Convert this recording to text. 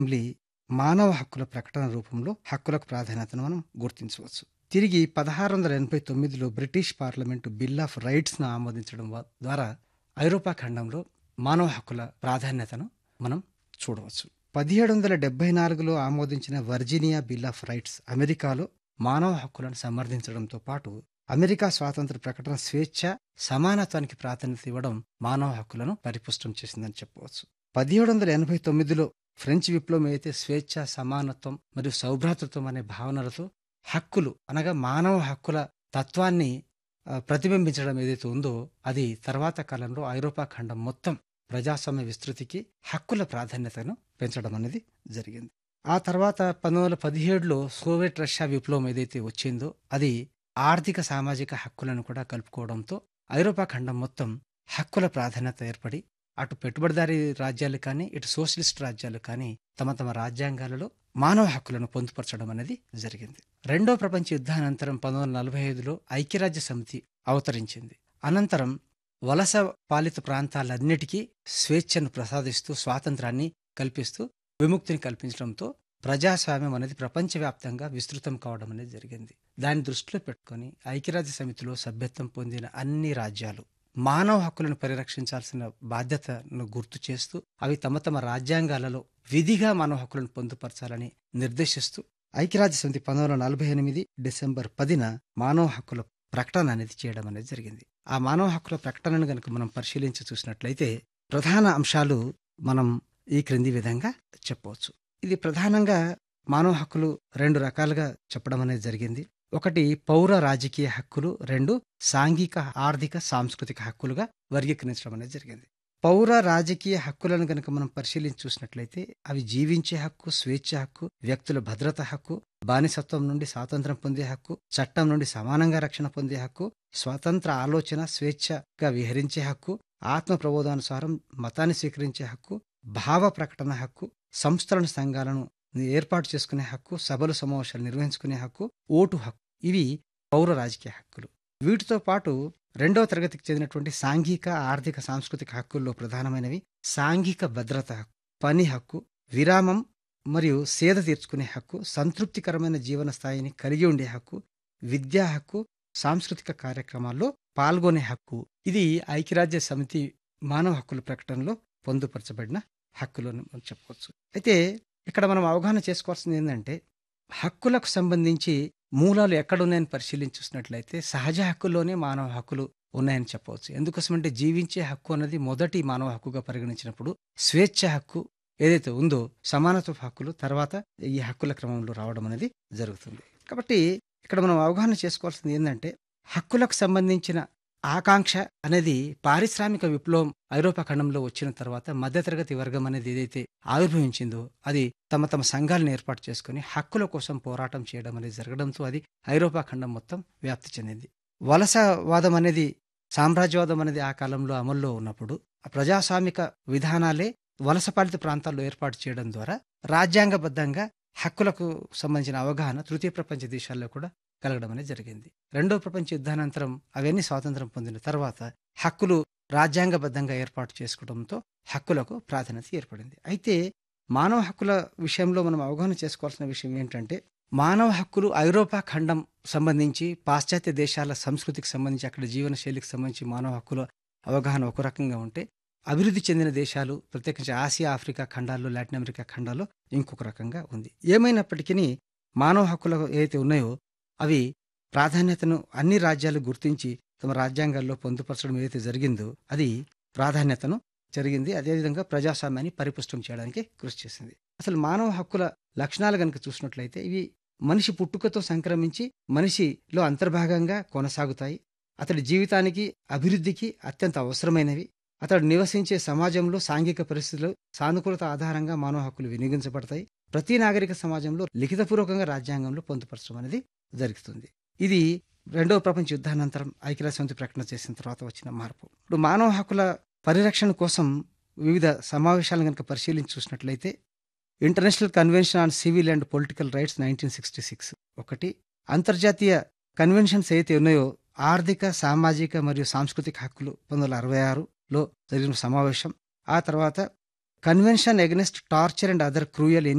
assembly మానవ హక్కుల ప్రకటన రూపంలో హక్కులకు ప్రాధాన్యతను మనం గుర్తించవచ్చు తిరిగి పదహారు వందల ఎనభై తొమ్మిదిలో బ్రిటిష్ పార్లమెంటు బిల్ ఆఫ్ రైట్స్ను ఆమోదించడం వ- ద్వారా ఐరోపా ఖండంలో మానవ హక్కుల ప్రాధాన్యతను మనం చూడవచ్చు పదిహేడు వందల డెబ్బై నాలుగులో ఆమోదించిన వర్జీనియా బిల్ ఆఫ్ రైట్స్ అమెరికాలో మానవ హక్కులను సమర్థించడంతో పాటు అమెరికా స్వాతంత్ర ప్రకటన స్వేచ్ఛ సమానత్వానికి ప్రాధాన్యత ఇవ్వడం మానవ హక్కులను పరిపుష్టం చేసిందని చెప్పవచ్చు పదిహేడు వందల ఎనభై తొమ్మిదిలో ఫ్రెంచ్ విప్లవం అయితే స్వేచ్ఛ సమానత్వం మరియు సౌభ్రాతృత్వం అనే భావనలతో హక్కులు అనగా మానవ హక్కుల తత్వాన్ని ఆ, ప్రతిబింబించడం ఏదైతే ఉందో అది తర్వాత కాలంలో ఐరోపా ఖండం మొత్తం ప్రజాస్వామ్య విస్తృతికి హక్కుల ప్రాధాన్యతను పెంచడం అనేది జరిగింది ఆ తర్వాత పంతొమ్మిది వందల పదిహేడులో సోవియట్ రష్యా విప్లవం ఏదైతే వచ్చిందో అది ఆర్థిక సామాజిక హక్కులను కూడా కలుపుకోవడంతో ఐరోపా ఖండం మొత్తం హక్కుల ప్రాధాన్యత ఏర్పడి అటు పెట్టుబడిదారీ రాజ్యాలు కానీ ఇటు సోషలిస్ట్ రాజ్యాలు కానీ తమ తమ రాజ్యాంగాలలో మానవ హక్కులను పొందుపరచడం అనేది జరిగింది రెండో ప్రపంచ యుద్ధానంతరం పంతొమ్మిది వందల నలభై ఐదులో ఐక్యరాజ్య సమితి అవతరించింది అనంతరం వలస పాలిత ప్రాంతాలన్నిటికీ స్వేచ్ఛను ప్రసాదిస్తూ స్వాతంత్రాన్ని కల్పిస్తూ విముక్తిని కల్పించడంతో ప్రజాస్వామ్యం అనేది ప్రపంచవ్యాప్తంగా విస్తృతం కావడం అనేది జరిగింది దాన్ని దృష్టిలో పెట్టుకొని ఐక్యరాజ్య సమితిలో సభ్యత్వం పొందిన అన్ని రాజ్యాలు మానవ హక్కులను పరిరక్షించాల్సిన బాధ్యతను గుర్తు చేస్తూ అవి తమ తమ రాజ్యాంగాలలో విధిగా మానవ హక్కులను పొందుపరచాలని నిర్దేశిస్తూ ఐక్యరాజ్య సమితి పంతొమ్మిది వందల నలభై ఎనిమిది డిసెంబర్ పదిన మానవ హక్కుల ప్రకటన అనేది చేయడం అనేది జరిగింది ఆ మానవ హక్కుల ప్రకటనను కనుక మనం పరిశీలించి చూసినట్లయితే ప్రధాన అంశాలు మనం ఈ క్రింది విధంగా చెప్పవచ్చు ఇది ప్రధానంగా మానవ హక్కులు రెండు రకాలుగా చెప్పడం అనేది జరిగింది ఒకటి పౌర రాజకీయ హక్కులు రెండు సాంఘిక ఆర్థిక సాంస్కృతిక హక్కులుగా వర్గీకరించడం అనేది జరిగింది పౌర రాజకీయ హక్కులను కనుక మనం పరిశీలించి చూసినట్లయితే అవి జీవించే హక్కు స్వేచ్ఛ హక్కు వ్యక్తుల భద్రత హక్కు బానిసత్వం నుండి స్వాతంత్రం పొందే హక్కు చట్టం నుండి సమానంగా రక్షణ పొందే హక్కు స్వతంత్ర ఆలోచన స్వేచ్ఛగా విహరించే హక్కు ఆత్మ ప్రబోధానుసారం మతాన్ని స్వీకరించే హక్కు భావ ప్రకటన హక్కు సంస్థలను సంఘాలను ఏర్పాటు చేసుకునే హక్కు సభలు సమావేశాలు నిర్వహించుకునే హక్కు ఓటు హక్కు ఇవి పౌర రాజకీయ హక్కులు వీటితో పాటు రెండవ తరగతికి చెందినటువంటి సాంఘిక ఆర్థిక సాంస్కృతిక హక్కుల్లో ప్రధానమైనవి సాంఘిక భద్రత హక్కు పని హక్కు విరామం మరియు సేద తీర్చుకునే హక్కు సంతృప్తికరమైన జీవన స్థాయిని కలిగి ఉండే హక్కు విద్యా హక్కు సాంస్కృతిక కార్యక్రమాల్లో పాల్గొనే హక్కు ఇది ఐక్యరాజ్య సమితి మానవ హక్కుల ప్రకటనలో పొందుపరచబడిన హక్కులు అని మనం చెప్పవచ్చు అయితే ఇక్కడ మనం అవగాహన చేసుకోవాల్సింది ఏంటంటే హక్కులకు సంబంధించి మూలాలు ఎక్కడున్నాయని పరిశీలించి చూసినట్లయితే సహజ హక్కుల్లోనే మానవ హక్కులు ఉన్నాయని చెప్పవచ్చు ఎందుకోసమంటే జీవించే హక్కు అన్నది మొదటి మానవ హక్కుగా పరిగణించినప్పుడు స్వేచ్ఛ హక్కు ఏదైతే ఉందో సమానత్వ హక్కులు తర్వాత ఈ హక్కుల క్రమంలో రావడం అనేది జరుగుతుంది కాబట్టి ఇక్కడ మనం అవగాహన చేసుకోవాల్సింది ఏంటంటే హక్కులకు సంబంధించిన ఆకాంక్ష అనేది పారిశ్రామిక విప్లవం ఐరోపా ఖండంలో వచ్చిన తర్వాత మధ్యతరగతి వర్గం అనేది ఏదైతే ఆవిర్భవించిందో అది తమ తమ సంఘాలను ఏర్పాటు చేసుకుని హక్కుల కోసం పోరాటం చేయడం అనేది జరగడంతో అది ఐరోపా ఖండం మొత్తం వ్యాప్తి చెందింది వలసవాదం అనేది సామ్రాజ్యవాదం అనేది ఆ కాలంలో అమల్లో ఉన్నప్పుడు ఆ ప్రజాస్వామిక విధానాలే వలసపాలిత ప్రాంతాల్లో ఏర్పాటు చేయడం ద్వారా రాజ్యాంగబద్ధంగా హక్కులకు సంబంధించిన అవగాహన తృతీయ ప్రపంచ దేశాల్లో కూడా కలగడం అనేది జరిగింది రెండో ప్రపంచ యుద్ధానంతరం అవన్నీ స్వాతంత్రం పొందిన తర్వాత హక్కులు రాజ్యాంగబద్ధంగా ఏర్పాటు చేసుకోవడంతో హక్కులకు ప్రాధాన్యత ఏర్పడింది అయితే మానవ హక్కుల విషయంలో మనం అవగాహన చేసుకోవాల్సిన విషయం ఏంటంటే మానవ హక్కులు ఐరోపా ఖండం సంబంధించి పాశ్చాత్య దేశాల సంస్కృతికి సంబంధించి అక్కడ జీవన శైలికి సంబంధించి మానవ హక్కుల అవగాహన ఒక రకంగా ఉంటే అభివృద్ధి చెందిన దేశాలు ప్రత్యేకించి ఆసియా ఆఫ్రికా ఖండాల్లో లాటిన్ అమెరికా ఖండాల్లో ఇంకొక రకంగా ఉంది ఏమైనప్పటికీ మానవ హక్కులు ఏవైతే ఉన్నాయో అవి ప్రాధాన్యతను అన్ని రాజ్యాలు గుర్తించి తమ రాజ్యాంగాల్లో పొందుపరచడం ఏదైతే జరిగిందో అది ప్రాధాన్యతను జరిగింది అదేవిధంగా ప్రజాస్వామ్యాన్ని పరిపుష్టం చేయడానికి కృషి చేసింది అసలు మానవ హక్కుల లక్షణాలు కనుక చూసినట్లయితే ఇవి మనిషి పుట్టుకతో సంక్రమించి మనిషిలో అంతర్భాగంగా కొనసాగుతాయి అతడి జీవితానికి అభివృద్ధికి అత్యంత అవసరమైనవి అతడు నివసించే సమాజంలో సాంఘిక పరిస్థితులు సానుకూలత ఆధారంగా మానవ హక్కులు వినియోగించబడతాయి ప్రతి నాగరిక సమాజంలో లిఖితపూర్వకంగా రాజ్యాంగంలో పొందుపరచడం అనేది జరుగుతుంది ఇది రెండవ ప్రపంచ యుద్ధానంతరం ఐక్యరాజ్య సమితి ప్రకటన చేసిన తర్వాత వచ్చిన మార్పు ఇప్పుడు మానవ హక్కుల పరిరక్షణ కోసం వివిధ సమావేశాలను కనుక పరిశీలించి చూసినట్లయితే international convention on civil and political rights nineteen sixty six ఒకటి అంతర్జాతీయ కన్వెన్షన్స్ ఏవైతే ఉన్నాయో ఆర్థిక సామాజిక మరియు సాంస్కృతిక హక్కులు పంతొమ్మిది వందల అరవై ఆరులో జరిగిన సమావేశం ఆ తర్వాత convention against torture and other cruel